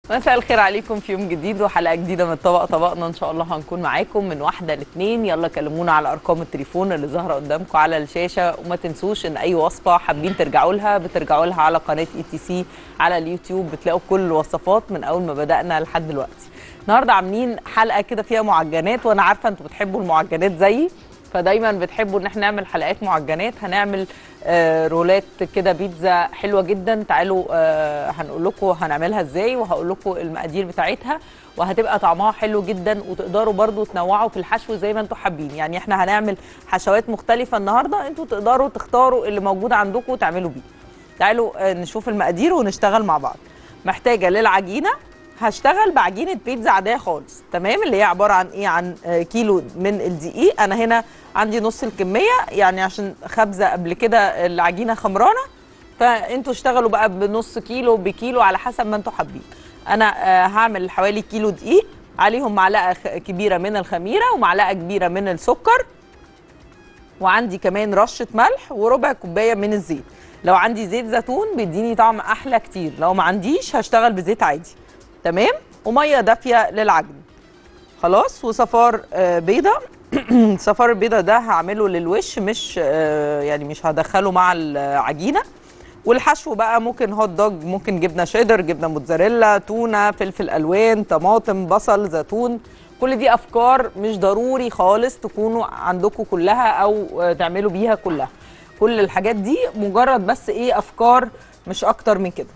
مساء الخير عليكم في يوم جديد وحلقه جديده من طبق طبقنا ان شاء الله هنكون معاكم من واحده لاثنين يلا كلمونا على ارقام التليفون اللي ظاهره قدامكم على الشاشه وما تنسوش ان اي وصفه حابين ترجعوا لها بترجعوا لها على قناه اي تي سي على اليوتيوب بتلاقوا كل الوصفات من اول ما بدانا لحد دلوقتي النهارده عاملين حلقه كده فيها معجنات وانا عارفه انتوا بتحبوا المعجنات زيي فدايما بتحبوا ان احنا نعمل حلقات معجنات هنعمل آه رولات كده بيتزا حلوه جدا تعالوا آه هنقول لكم هنعملها ازاي وهقول لكم المقادير بتاعتها وهتبقى طعمها حلو جدا وتقدروا برضو تنوعوا في الحشو زي ما انتم حابين يعني احنا هنعمل حشوات مختلفه النهارده انتوا تقدروا تختاروا اللي موجود عندكم وتعملوا بيه تعالوا آه نشوف المقادير ونشتغل مع بعض محتاجه للعجينه هشتغل بعجينه بيتزا عاديه خالص تمام اللي هي عباره عن ايه عن آه كيلو من الدقيق انا هنا عندي نص الكميه يعني عشان خبزه قبل كده العجينه خمرانه فانتوا اشتغلوا بقى بنص كيلو بكيلو على حسب ما انتوا حابين انا آه هعمل حوالي كيلو دقيق عليهم معلقه كبيره من الخميره ومعلقه كبيره من السكر وعندي كمان رشه ملح وربع كوبايه من الزيت لو عندي زيت زيتون بيديني طعم احلى كتير لو ما عنديش هشتغل بزيت عادي تمام وميه دافيه للعجن خلاص وصفار آه بيضه صفار البيضه ده هعمله للوش مش آه يعني مش هدخله مع العجينه والحشو بقى ممكن هوت دوج ممكن جبنه شيدر جبنه موتزاريلا تونه فلفل الوان طماطم بصل زيتون كل دي افكار مش ضروري خالص تكونوا عندكم كلها او آه تعملوا بيها كلها كل الحاجات دي مجرد بس ايه افكار مش اكتر من كده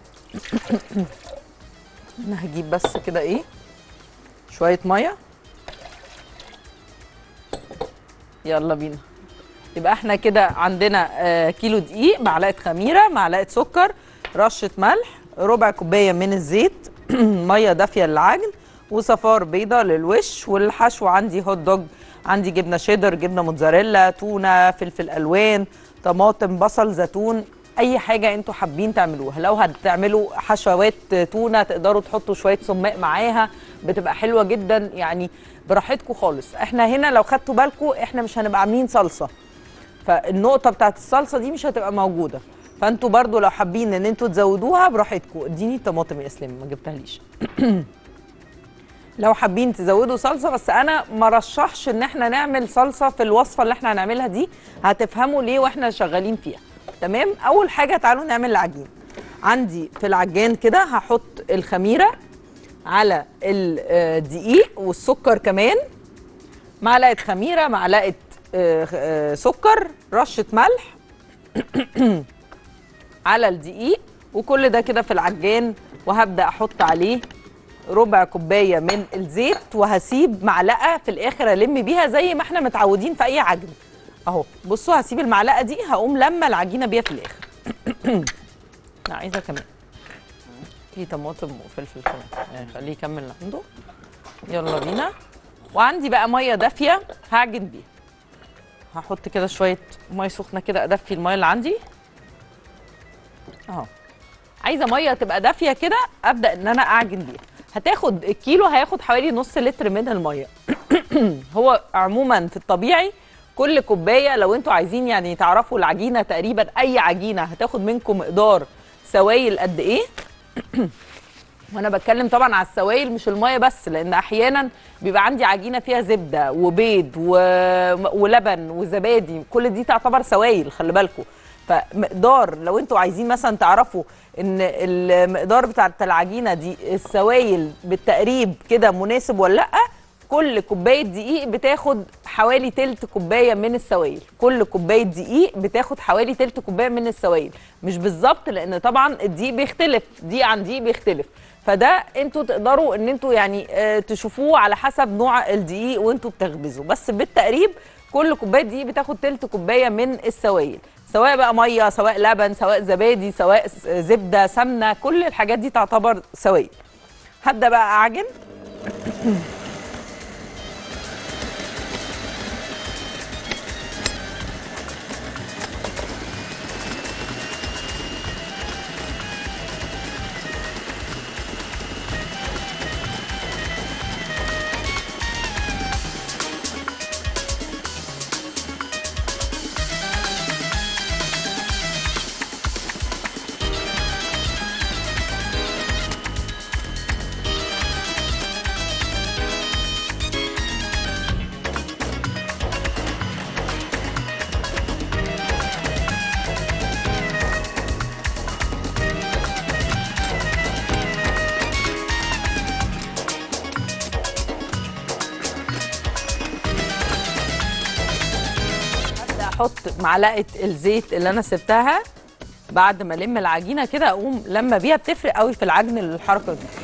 انا هجيب بس كده ايه شويه ميه يلا بينا يبقى احنا كده عندنا آه كيلو دقيق معلقه خميره معلقه سكر رشه ملح ربع كوبايه من الزيت ميه دافيه للعجن وصفار بيضه للوش والحشو عندي هوت دوج عندي جبنه شيدر جبنه موتزاريلا تونه فلفل الوان طماطم بصل زيتون اي حاجه انتوا حابين تعملوها لو هتعملوا حشوات تونه تقدروا تحطوا شويه سماق معاها بتبقى حلوه جدا يعني براحتكم خالص احنا هنا لو خدتوا بالكم احنا مش هنبقى عاملين صلصه فالنقطه بتاعت الصلصه دي مش هتبقى موجوده فانتوا برضو لو حابين ان انتوا تزودوها براحتكم اديني الطماطم يا اسلام ما جبتهاليش لو حابين تزودوا صلصه بس انا ما رشحش ان احنا نعمل صلصه في الوصفه اللي احنا هنعملها دي هتفهموا ليه واحنا شغالين فيها تمام اول حاجه تعالوا نعمل العجين عندي في العجان كده هحط الخميره على الدقيق والسكر كمان معلقه خميره معلقه سكر رشه ملح على الدقيق وكل ده كده في العجان وهبدا احط عليه ربع كوبايه من الزيت وهسيب معلقه في الاخر الم بيها زي ما احنا متعودين في اي عجن اهو بصوا هسيب المعلقه دي هقوم لما العجينه بيها في الاخر لا عايزه كمان في طماطم وفلفل كمان يعني خليه يكمل عنده يلا بينا وعندي بقى ميه دافيه هعجن بيها هحط كده شويه ميه سخنه كده ادفي الميه اللي عندي اهو عايزه ميه تبقى دافيه كده ابدا ان انا اعجن بيها هتاخد الكيلو هياخد حوالي نص لتر من الميه هو عموما في الطبيعي كل كوبايه لو انتوا عايزين يعني تعرفوا العجينه تقريبا اي عجينه هتاخد منكم مقدار سوائل قد ايه وانا بتكلم طبعا على السوائل مش الميه بس لان احيانا بيبقى عندي عجينه فيها زبده وبيض و... ولبن وزبادي كل دي تعتبر سوائل خلي بالكم فمقدار لو انتوا عايزين مثلا تعرفوا ان المقدار بتاع العجينه دي السوائل بالتقريب كده مناسب ولا لا كل كوبايه دقيق بتاخد حوالي تلت كوبايه من السوائل كل كوبايه دقيق بتاخد حوالي تلت كوبايه من السوائل مش بالظبط لان طبعا الدقيق بيختلف دقيق عن دقيق بيختلف فده انتوا تقدروا ان انتوا يعني اه تشوفوه على حسب نوع الدقيق وانتوا بتخبزوا بس بالتقريب كل كوبايه دقيق بتاخد تلت كوبايه من السوائل سواء بقى ميه سواء لبن سواء زبادي سواء زبده سمنه كل الحاجات دي تعتبر سوائل هبدا بقى اعجن احط معلقه الزيت اللي انا سبتها بعد ما الم العجينه كده اقوم لما بيها بتفرق قوي في العجن الحركه دي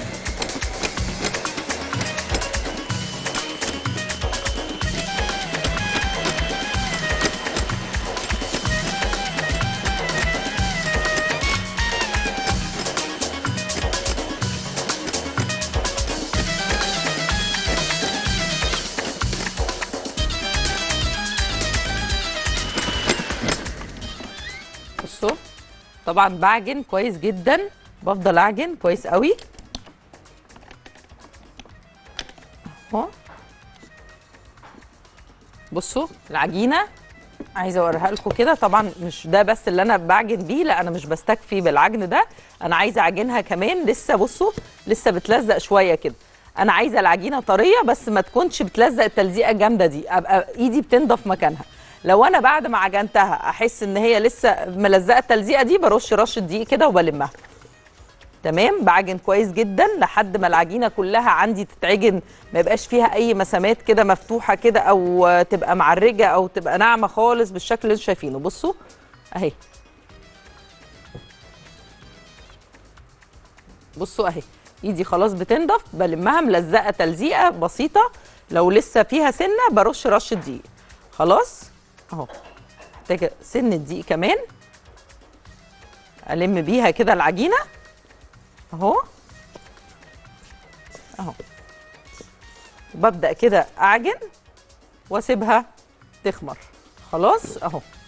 بصوا طبعا بعجن كويس جدا بفضل اعجن كويس قوي اهو بصوا العجينه عايزه اوريها لكم كده طبعا مش ده بس اللي انا بعجن بيه لا انا مش بستكفي بالعجن ده انا عايزه اعجنها كمان لسه بصوا لسه بتلزق شويه كده انا عايزه العجينه طريه بس ما تكونش بتلزق التلزيقه الجامده دي ابقى ايدي بتنضف مكانها لو انا بعد ما عجنتها احس ان هي لسه ملزقه التلزيقه دي برش رشه دقيق كده وبلمها تمام بعجن كويس جدا لحد ما العجينه كلها عندي تتعجن ما يبقاش فيها اي مسامات كده مفتوحه كده او تبقى معرجه او تبقى ناعمه خالص بالشكل اللي انتوا شايفينه بصوا اهي بصوا اهي ايدي خلاص بتنضف بلمها ملزقه تلزيقه بسيطه لو لسه فيها سنه برش رشه دقيق خلاص اهو محتاجه سن دقيق كمان الم بيها كده العجينه اهو اهو وببدا كده اعجن واسيبها تخمر خلاص اهو